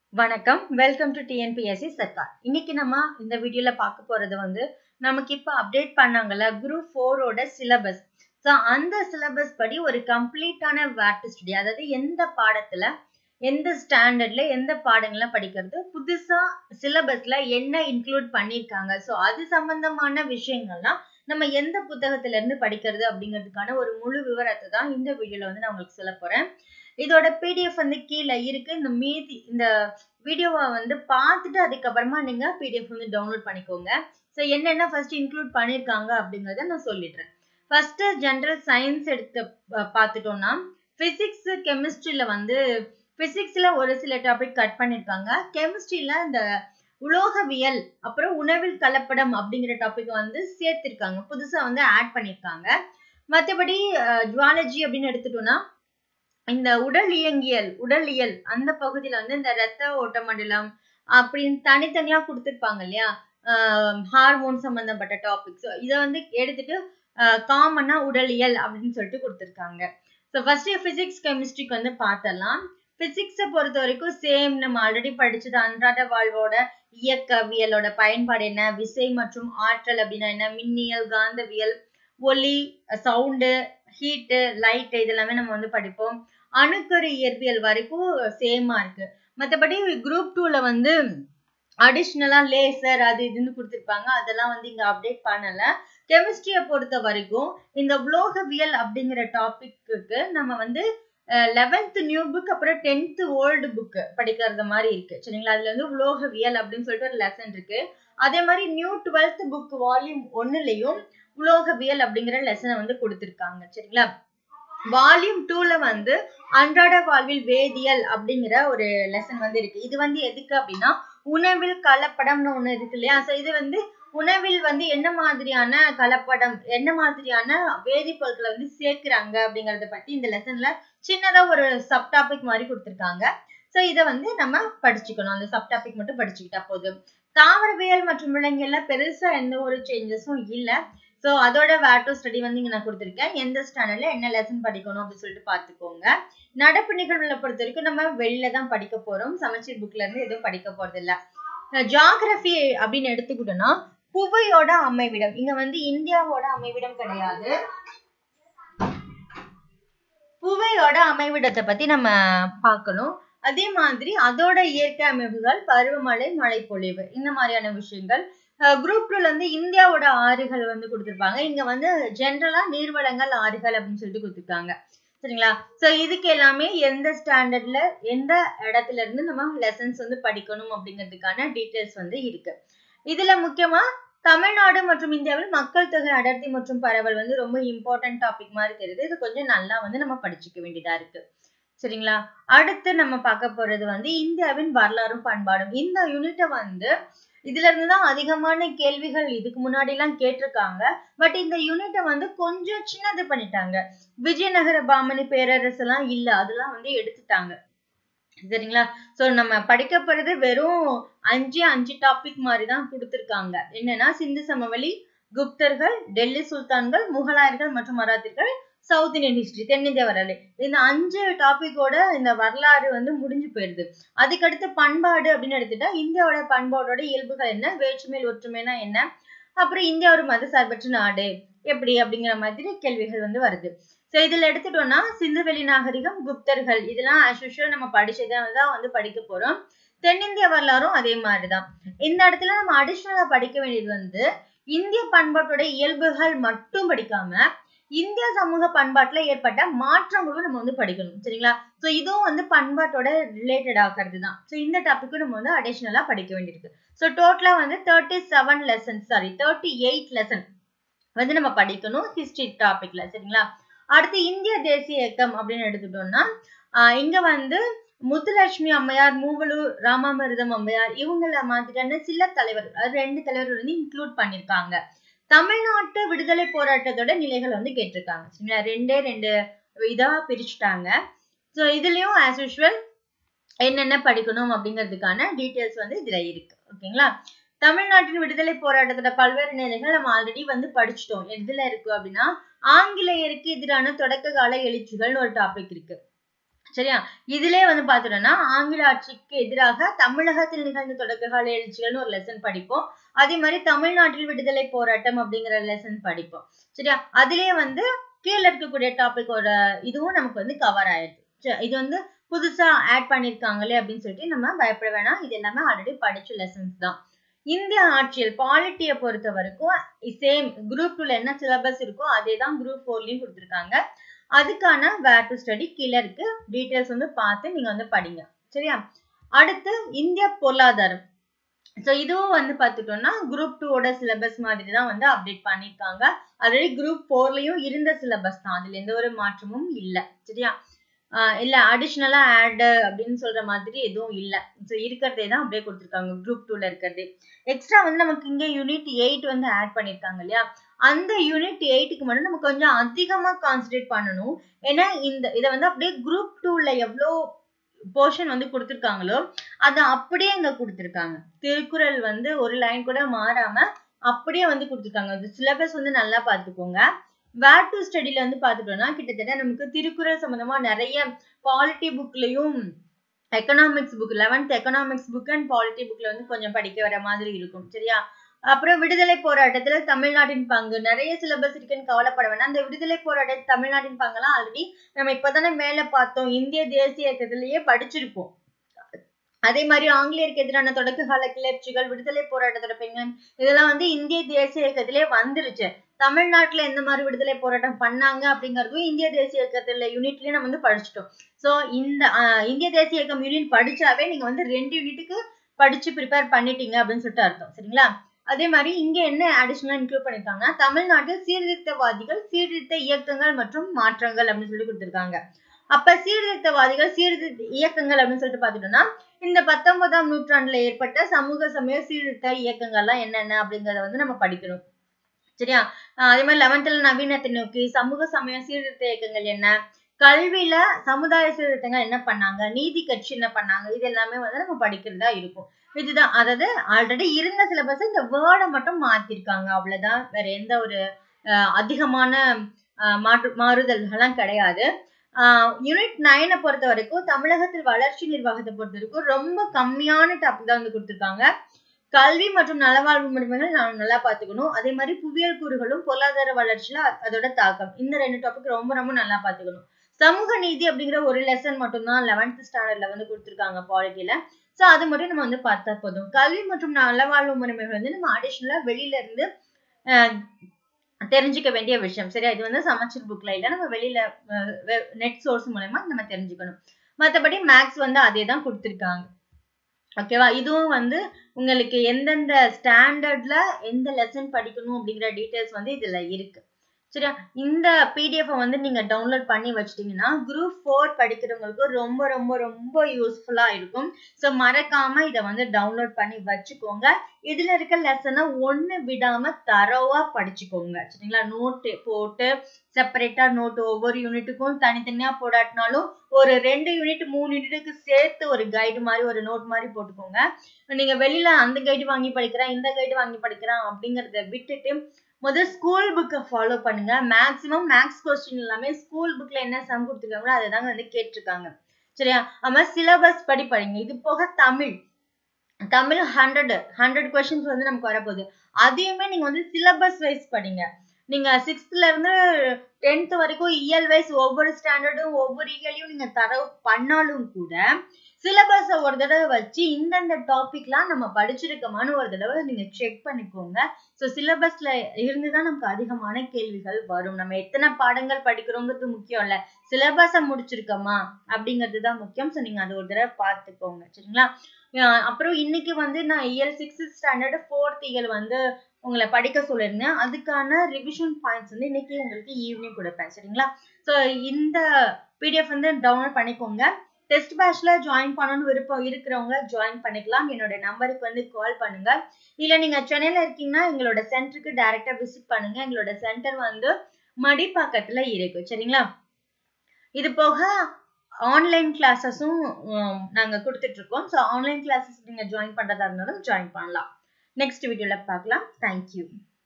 வணக்கம் welcome to TNPSC Sarkar இன்னைக்கு நம்ம இந்த வீடியோல பார்க்க போறது வந்து நமக்கு இப்போ அப்டேட் பண்ணாங்கல்ல குரூப் ஃபோரோட சிலபஸ் ஸோ அந்த சிலபஸ் படி ஒரு கம்ப்ளீட்டான வேட் ஸ்டடி அதாவது எந்த பாடத்துல எந்த ஸ்டாண்டர்ட்ல எந்த பாடங்கள்லாம் படிக்கிறது புதுசா சிலபஸ்ல என்ன இன்க்ளூட் பண்ணியிருக்காங்க ஸோ அது சம்பந்தமான விஷயங்கள்லாம் நம்ம எந்த புத்தகத்துல இருந்து படிக்கிறது அப்படிங்கிறதுக்கான ஒரு முழு விவரத்தை தான் இந்த வீடியோல வந்து நான் உங்களுக்கு சொல்ல போறேன் இதோட பிடிஎஃப் வந்து கீழே இருக்கு இந்த மீதி இந்த வீடியோவை வந்து பார்த்துட்டு அதுக்கப்புறமா நீங்க பிடிஎஃப் வந்து டவுன்லோட் பண்ணிக்கோங்க ஸோ என்னென்ன ஃபர்ஸ்ட் இன்க்ளூட் பண்ணியிருக்காங்க அப்படிங்கிறத நான் சொல்லிடுறேன் ஃபர்ஸ்ட் ஜென்ரல் சயின்ஸ் எடுத்து பார்த்துட்டோம்னா பிசிக்ஸ் கெமிஸ்ட்ரியில வந்து பிசிக்ஸ்ல ஒரு சில டாபிக் கட் பண்ணியிருக்காங்க கெமிஸ்ட்ரியில இந்த உலோகவியல் அப்புறம் உணவில் கலப்படம் அப்படிங்கிற டாபிக் வந்து சேர்த்திருக்காங்க புதுசா வந்து ஆட் பண்ணியிருக்காங்க மற்றபடி ஜுவாலஜி அப்படின்னு எடுத்துட்டோம்னா இந்த உடல் இயங்கியல் உடலியல் அந்த பகுதியில வந்து இந்த ரத்த ஓட்ட மண்டலம் அப்படின்னு தனித்தனியா கொடுத்துருப்பாங்க இல்லையா ஹார்மோன் சம்பந்தப்பட்ட டாபிக்ஸ் இதை வந்து எடுத்துட்டு காமனா உடலியல் அப்படின்னு சொல்லிட்டு கொடுத்துருக்காங்க ஸோ ஃபர்ஸ்ட் பிசிக்ஸ் கெமிஸ்ட்ரிக்கு வந்து பார்த்தலாம் பிசிக்ஸை பொறுத்த வரைக்கும் சேம் நம்ம ஆல்ரெடி படிச்சது அன்றாட வாழ்வோட இயக்கவியலோட பயன்பாடு என்ன விசை மற்றும் ஆற்றல் அப்படின்னா என்ன மின்னியல் காந்தவியல் ஒலி சவுண்டு ஹீட்டு லைட் இதெல்லாமே நம்ம வந்து படிப்போம் அணுக்கரு இயற்பியல் வரைக்கும் சேமா இருக்கு மற்றபடி குரூப் டூல வந்து அடிஷ்னலா லேசர் அது இதுன்னு கொடுத்துருப்பாங்க அதெல்லாம் வந்து இங்க அப்டேட் பண்ணல கெமிஸ்ட்ரியை பொறுத்த வரைக்கும் இந்த உலோகவியல் அப்படிங்கிற டாபிக்கு நம்ம வந்து லெவன்த் நியூ புக் அப்புறம் டென்த் ஓல்டு புக் படிக்கிறது மாதிரி இருக்கு சரிங்களா அதுல வந்து உலோகவியல் அப்படின்னு சொல்லிட்டு ஒரு லெசன் இருக்கு அதே மாதிரி நியூ டுவெல்த் புக் வால்யூம் ஒன்னுலயும் உலோகவியல் அப்படிங்கிற லெசனை வந்து கொடுத்துருக்காங்க சரிங்களா வால்யூம் டூல வந்து அன்றாட வாழ்வில் வேதியியல் அப்படிங்கிற ஒரு லெசன் வந்து இருக்கு இது வந்து எதுக்கு அப்படின்னா உணவில் கலப்படம்னு ஒண்ணு இருக்கு இல்லையா ஸோ இது வந்து உணவில் வந்து என்ன மாதிரியான கலப்படம் என்ன மாதிரியான வேதிப்பொருட்களை வந்து சேர்க்கிறாங்க அப்படிங்கறத பத்தி இந்த லெசன்ல சின்னதா ஒரு சப் டாபிக் மாதிரி கொடுத்துருக்காங்க ஸோ இதை வந்து நம்ம படிச்சுக்கணும் அந்த சப் டாபிக் மட்டும் படிச்சுக்கிட்டா போதும் தாவரவியல் மற்றும் விலங்கியல்ல பெருசா எந்த ஒரு சேஞ்சஸும் இல்லை ஸோ அதோட வேட்டோ ஸ்டடி வந்து இங்க நான் கொடுத்துருக்கேன் எந்த ஸ்டாண்டர்ட்ல என்ன லெசன் படிக்கணும் அப்படின்னு சொல்லிட்டு பார்த்துக்கோங்க நடப்பு நிகழ்வுல பொறுத்த வரைக்கும் நம்ம வெளியில தான் படிக்க போறோம் சமச்சீர் புக்ல இருந்து எதுவும் படிக்க போறது இல்ல ஜியாகிரபி அப்படின்னு எடுத்துக்கிட்டோம்னா புவையோட அமைவிடம் இங்க வந்து இந்தியாவோட அமைவிடம் கிடையாது புவையோட அமைவிடத்தை பத்தி நம்ம பார்க்கணும் அதே மாதிரி அதோட இயற்கை அமைப்புகள் பருவமழை மழை பொழிவு இந்த மாதிரியான விஷயங்கள் குரூப் டூல வந்து இந்தியாவோட ஆறுகள் வந்து கொடுத்துருப்பாங்க இங்க வந்து ஜென்ரலா நீர்வளங்கள் ஆறுகள் அப்படின்னு சொல்லிட்டு கொடுத்துருக்காங்க சரிங்களா சோ இதுக்கு எல்லாமே எந்த ஸ்டாண்டர்ட்ல எந்த இடத்துல இருந்து நம்ம லெசன்ஸ் வந்து படிக்கணும் அப்படிங்கிறதுக்கான டீட்டெயில்ஸ் வந்து இருக்கு இதுல முக்கியமா தமிழ்நாடு மற்றும் இந்தியாவில் மக்கள் தொகை அடர்த்தி மற்றும் பரவல் வந்து ரொம்ப இம்பார்ட்டன்ட் டாபிக் மாதிரி தெரியுது இது கொஞ்சம் நல்லா வந்து நம்ம படிச்சுக்க வேண்டியதா இருக்கு சரிங்களா அடுத்து நம்ம பார்க்க போறது வந்து இந்தியாவின் வரலாறும் பண்பாடும் இந்த யூனிட்டை வந்து இதுல இருந்து தான் அதிகமான கேள்விகள் இதுக்கு முன்னாடி எல்லாம் கேட்டிருக்காங்க பட் இந்த யூனிட்டை வந்து கொஞ்சம் சின்னது பண்ணிட்டாங்க விஜயநகர பாமணி பேரரசு எல்லாம் இல்ல அதெல்லாம் வந்து எடுத்துட்டாங்க சரிங்களா சோ நம்ம படிக்க போறது வெறும் அஞ்சு அஞ்சு டாபிக் மாதிரி தான் கொடுத்துருக்காங்க என்னன்னா சிந்து சமவெளி குப்தர்கள் டெல்லி சுல்தான்கள் முகலாயர்கள் மற்றும் மராத்தியர்கள் சவுத் இந்தியன் ஹிஸ்டரி தென்னிந்திய வரலாறு இந்த அஞ்சு டாபிக்கோட இந்த வரலாறு வந்து முடிஞ்சு போயிருது அதுக்கடுத்து பண்பாடு அப்படின்னு எடுத்துட்டா இந்தியாவோட பண்பாடோட இயல்புகள் என்ன வேற்றுமையில் ஒற்றுமைனா என்ன அப்புறம் இந்தியா ஒரு மத சார்பற்ற நாடு எப்படி அப்படிங்கிற மாதிரி கேள்விகள் வந்து வருது ஸோ இதுல எடுத்துட்டோம்னா சிந்துவெளி நாகரிகம் குப்தர்கள் இதெல்லாம் ஆஸ் யூஷுவல் நம்ம படிச்சதை தான் வந்து படிக்க போறோம் தென்னிந்திய வரலாறும் அதே மாதிரிதான் இந்த இடத்துல நம்ம அடிஷ்னலா படிக்க வேண்டியது வந்து இந்திய பண்பாட்டோட இயல்புகள் மட்டும் படிக்காம இந்திய சமூக பண்பாட்டுல ஏற்பட்ட மாற்றங்களும் நம்ம வந்து படிக்கணும் சரிங்களா சோ இதுவும் வந்து பண்பாட்டோட ரிலேட்டட் ஆகிறது தான் ஸோ இந்த டாபிக்கும் நம்ம வந்து அடிஷ்னலா படிக்க வேண்டியிருக்கு ஸோ டோட்டலா வந்து thirty seven lesson sorry thirty eight lesson வந்து நம்ம படிக்கணும் ஹிஸ்டரி டாபிக்ல சரிங்களா அடுத்து இந்திய தேசிய இயக்கம் அப்படின்னு எடுத்துட்டோம்னா இங்க வந்து முத்துலட்சுமி அம்மையார் மூவலூர் ராமாமிர்தம் அம்மையார் இவங்கள மாதிரியான சில தலைவர் அதாவது ரெண்டு தலைவர்கள் வந்து இன்க்ளூட் பண்ணிருக்காங்க தமிழ்நாட்டு விடுதலை போராட்டத்தோட நிலைகள் வந்து கேட்டிருக்காங்க சரிங்களா ரெண்டே ரெண்டு இதா பிரிச்சுட்டாங்க ஸோ இதுலயும் ஆஸ் யூஷுவல் என்னென்ன படிக்கணும் அப்படிங்கிறதுக்கான டீட்டெயில்ஸ் வந்து இதுல இருக்கு ஓகேங்களா தமிழ்நாட்டின் விடுதலை போராட்டத்தோட பல்வேறு நிலைகள் நம்ம ஆல்ரெடி வந்து படிச்சிட்டோம் எதுல இருக்கு அப்படின்னா ஆங்கிலேயருக்கு எதிரான தொடக்க கால எழுச்சிகள்னு ஒரு டாபிக் இருக்கு சரியா இதிலே வந்து பாத்துட்டோம்னா ஆங்கில ஆட்சிக்கு எதிராக தமிழகத்தில் நிகழ்ந்த தொடக்ககால எழுச்சிகள்னு ஒரு லெசன் படிப்போம் அதே மாதிரி தமிழ்நாட்டில் விடுதலை போராட்டம் அப்படிங்கிற லெசன் படிப்போம் சரியா அதுலயே வந்து கீழே இருக்கக்கூடிய டாபிக்கோட இதுவும் நமக்கு வந்து கவர் ஆயிடுது இது வந்து புதுசா ஆட் பண்ணிருக்காங்களே அப்படின்னு சொல்லிட்டு நம்ம பயப்பட வேணாம் இது எல்லாமே ஆல்ரெடி படிச்ச லெசன்ஸ் தான் இந்திய ஆட்சியல் பாலிட்டியை பொறுத்த வரைக்கும் சேம் குரூப் டூல என்ன சிலபஸ் இருக்கோ அதே தான் குரூப் ஃபோர்லயும் கொடுத்துருக்காங்க அதுக்கான வேர் டு ஸ்டடி கீழே இருக்கு டீட்டெயில்ஸ் வந்து பார்த்து நீங்க வந்து படிங்க சரியா அடுத்து இந்திய பொருளாதாரம் ஸோ இதுவும் வந்து பார்த்துட்டோம்னா குரூப் டூவோட சிலபஸ் மாதிரி தான் வந்து அப்டேட் பண்ணியிருக்காங்க ஆல்ரெடி குரூப் ஃபோர்லயும் இருந்த சிலபஸ் தான் அதுல எந்த ஒரு மாற்றமும் இல்லை சரியா இல்ல அடிஷ்னலா ஆட் அப்படின்னு சொல்ற மாதிரி எதுவும் இல்ல ஸோ இருக்கிறதே தான் அப்படியே கொடுத்துருக்காங்க குரூப் டூல இருக்கிறதே எக்ஸ்ட்ரா வந்து நமக்கு இங்க யூனிட் எயிட் வந்து ஆட் பண்ணிருக்காங்க இல்லையா அந்த யூனிட் எயிட்டுக்கு மட்டும் நம்ம கொஞ்சம் அதிகமா கான்சன்ட்ரேட் பண்ணணும் ஏன்னா இந்த இதை வந்து அப்படியே குரூப் டூல எவ்வளோ போர்ஷன் வந்து கொடுத்துருக்காங்களோ அதை அப்படியே இங்க கொடுத்துருக்காங்க திருக்குறள் வந்து ஒரு லைன் கூட மாறாம அப்படியே வந்து கொடுத்துருக்காங்க அது சிலபஸ் வந்து நல்லா பார்த்துக்கோங்க வேர் டு ஸ்டடியில வந்து பார்த்துட்டோம்னா கிட்டத்தட்ட நமக்கு திருக்குறள் சம்பந்தமா நிறைய பாலிட்டி புக்லயும் economics book eleventh economics book and polity புக்ல வந்து கொஞ்சம் படிக்க வர மாதிரி இருக்கும் சரியா அப்புறம் விடுதலை போராட்டத்துல தமிழ்நாட்டின் பங்கு நிறைய சிலபஸ் இருக்குன்னு கவலைப்பட வேணாம் அந்த விடுதலை போராட்ட தமிழ்நாட்டின் பங்கெல்லாம் ஆல்ரெடி நம்ம இப்பதானே மேல பார்த்தோம் இந்திய தேசிய இயக்கத்திலேயே படிச்சிருப்போம் அதே மாதிரி ஆங்கிலேயருக்கு எதிரான தொடக்க கால கிளர்ச்சிகள் விடுதலை போராட்டத்தோட பெண்கள் இதெல்லாம் வந்து இந்திய தேசிய இயக்கத்திலே வந்துருச்சு தமிழ்நாட்டுல எந்த மாதிரி விடுதலை போராட்டம் பண்ணாங்க அப்படிங்கறதும் இந்திய தேசிய இயக்கத்துல யூனிட்லயே நம்ம வந்து படிச்சிட்டோம் சோ இந்த இந்திய தேசிய இயக்கம் யூனிட் படிச்சாவே நீங்க வந்து ரெண்டு யூனிட்டுக்கு படிச்சு ப்ரிப்பேர் பண்ணிட்டீங்க அப்படின்னு சொல்லிட்டு அர்த்தம் சரிங்களா அதே மாதிரி இங்க என்ன அடிஷனலா இன்க்ளூட் பண்ணிருக்காங்கன்னா தமிழ்நாட்டில் சீர்திருத்தவாதிகள் சீர்திருத்த இயக்கங்கள் மற்றும் மாற்றங்கள் அப்படின்னு சொல்லி கொடுத்திருக்காங்க அப்ப சீர்திருத்தவாதிகள் சீர்திருத்த இயக்கங்கள் அப்படின்னு சொல்லிட்டு பாத்துட்டோம்னா இந்த பத்தொன்பதாம் நூற்றாண்டுல ஏற்பட்ட சமூக சமய சீர்திருத்த இயக்கங்கள்லாம் என்னென்ன அப்படிங்கறத வந்து நம்ம படிக்கணும் சரியா அதே மாதிரி லெவன்த்ல நவீனத்தை நோக்கி சமூக சமய சீர்திருத்த இயக்கங்கள் என்ன கல்வியில சமுதாய சீர்திருத்தங்கள் என்ன பண்ணாங்க நீதி கட்சி என்ன பண்ணாங்க இது எல்லாமே வந்து நம்ம படிக்கிறதா இருக்கும் இதுதான் அதாவது ஆல்ரெடி இருந்த சிலபஸ் இந்த வேர்டை மட்டும் மாத்திருக்காங்க அவ்வளவுதான் வேற எந்த ஒரு அதிகமான மாற்று மாறுதல்கள்லாம் கிடையாது யூனிட் நைனை பொறுத்த வரைக்கும் தமிழகத்தில் வளர்ச்சி நிர்வாகத்தை பொறுத்த வரைக்கும் ரொம்ப கம்மியான டாபிக் தான் வந்து கொடுத்துருக்காங்க கல்வி மற்றும் நலவாழ்வு முறைமைகள் நான் நல்லா பார்த்துக்கணும் அதே மாதிரி புவியியல் கூறுகளும் பொருளாதார வளர்ச்சியில அதோட தாக்கம் இந்த ரெண்டு டாபிக் ரொம்ப ரொம்ப நல்லா பார்த்துக்கணும் சமூக நீதி அப்படிங்கிற ஒரு லெசன் மட்டும்தான் லெவன்த் ஸ்டாண்டர்ட்ல வந்து கொடுத்துருக்காங்க பாலிட்டியில ஸோ அது மட்டும் நம்ம வந்து பார்த்தா போதும் கல்வி மற்றும் நலவாழ்வு முறைமைகள் வந்து நம்ம அடிஷ்னலா வெளியில இருந்து தெரிஞ்சுக்க வேண்டிய விஷயம் சரியா இது வந்து சமச்சீர் புக்ல இல்ல நம்ம வெளியில நெட் சோர்ஸ் மூலயமா நம்ம தெரிஞ்சுக்கணும் மற்றபடி மேக்ஸ் வந்து அதே தான் கொடுத்துருக்காங்க ஓகேவா இதுவும் வந்து உங்களுக்கு எந்தெந்த ஸ்டாண்டர்ட்ல எந்த லெசன் படிக்கணும் அப்படிங்கிற டீட்டெயில்ஸ் வந்து இதுல இருக்கு சரியா இந்த பிடிஎஃப் வந்து நீங்க டவுன்லோட் பண்ணி வச்சிட்டீங்கன்னா குரூப் ஃபோர் படிக்கிறவங்களுக்கு ரொம்ப ரொம்ப ரொம்ப யூஸ்ஃபுல்லா இருக்கும் ஸோ மறக்காம இதை வந்து டவுன்லோட் பண்ணி வச்சுக்கோங்க இதுல இருக்க லெசனை ஒண்ணு விடாம தரவா படிச்சுக்கோங்க சரிங்களா நோட்டு போட்டு செப்பரேட்டா நோட்டு ஒவ்வொரு யூனிட்டுக்கும் தனித்தனியா போடாட்டினாலும் ஒரு ரெண்டு யூனிட் மூணு யூனிட்டுக்கு சேர்த்து ஒரு கைடு மாதிரி ஒரு நோட் மாதிரி போட்டுக்கோங்க நீங்க வெளியில அந்த கைடு வாங்கி படிக்கிறேன் இந்த கைடு வாங்கி படிக்கிறேன் அப்படிங்கறத விட்டுட்டு முதல் ஸ்கூல் புக்கை ஃபாலோ பண்ணுங்க மேக்ஸிமம் மேக்ஸ் கொஸ்டின் எல்லாமே ஸ்கூல் புக்ல என்ன சம் கொடுத்துருக்காங்களோ அதை தாங்க வந்து கேட்டிருக்காங்க சரியா ஆமா சிலபஸ் படி படிங்க இது போக Tamil Tamil hundred hundred questions வந்து நமக்கு வரப்போகுது அதையுமே நீங்க வந்து சிலபஸ் வைஸ் படிங்க நீங்க சிக்ஸ்த்ல இருந்து டென்த் வரைக்கும் இயல் வைஸ் ஒவ்வொரு ஸ்டாண்டர்டும் ஒவ்வொரு இயலையும் நீங்க தரவு பண்ணாலும் கூட சிலபஸை ஒரு தடவை வச்சு இந்தந்த டாபிக்லாம் நம்ம படிச்சிருக்கோமான்னு ஒரு தடவை நீங்க செக் பண்ணிக்கோங்க ஸோ சிலபஸ்ல இருந்துதான் நமக்கு அதிகமான கேள்விகள் வரும் நம்ம எத்தனை பாடங்கள் படிக்கிறோங்கிறது முக்கியம் இல்ல சிலபஸை முடிச்சிருக்கோமா அப்படிங்கிறது தான் முக்கியம் ஸோ நீங்க அதை ஒரு தடவை பார்த்துக்கோங்க சரிங்களா அப்புறம் இன்னைக்கு வந்து நான் இயல் சிக்ஸ்த் ஸ்டாண்டர்ட் ஃபோர்த் இயல் வந்து உங்களை படிக்க சொல்லியிருந்தேன் அதுக்கான ரிவிஷன் பாயிண்ட்ஸ் வந்து இன்னைக்கு உங்களுக்கு ஈவினிங் கொடுப்பேன் சரிங்களா ஸோ இந்த பிடிஎஃப் வந்து டவுன்லோட் பண்ணிக்கோங்க டெஸ்ட் பேட்ச்ல ஜாயின் பண்ணணும்னு விருப்பம் இருக்கிறவங்க ஜாயின் பண்ணிக்கலாம் என்னோட நம்பருக்கு வந்து கால் பண்ணுங்க இல்ல நீங்க சென்னையில இருக்கீங்கன்னா எங்களோட சென்டருக்கு டைரக்டா விசிட் பண்ணுங்க எங்களோட சென்டர் வந்து மடிப்பாக்கத்துல இருக்கு சரிங்களா இது போக ஆன்லைன் கிளாஸஸும் நாங்க கொடுத்துட்டு இருக்கோம் ஸோ ஆன்லைன் கிளாஸஸ் நீங்க ஜாயின் பண்றதா இருந்தாலும் ஜாயின் பண்ணலாம் நெக்ஸ்ட் வீடியோல பார்க்கலாம் தேங்க்யூ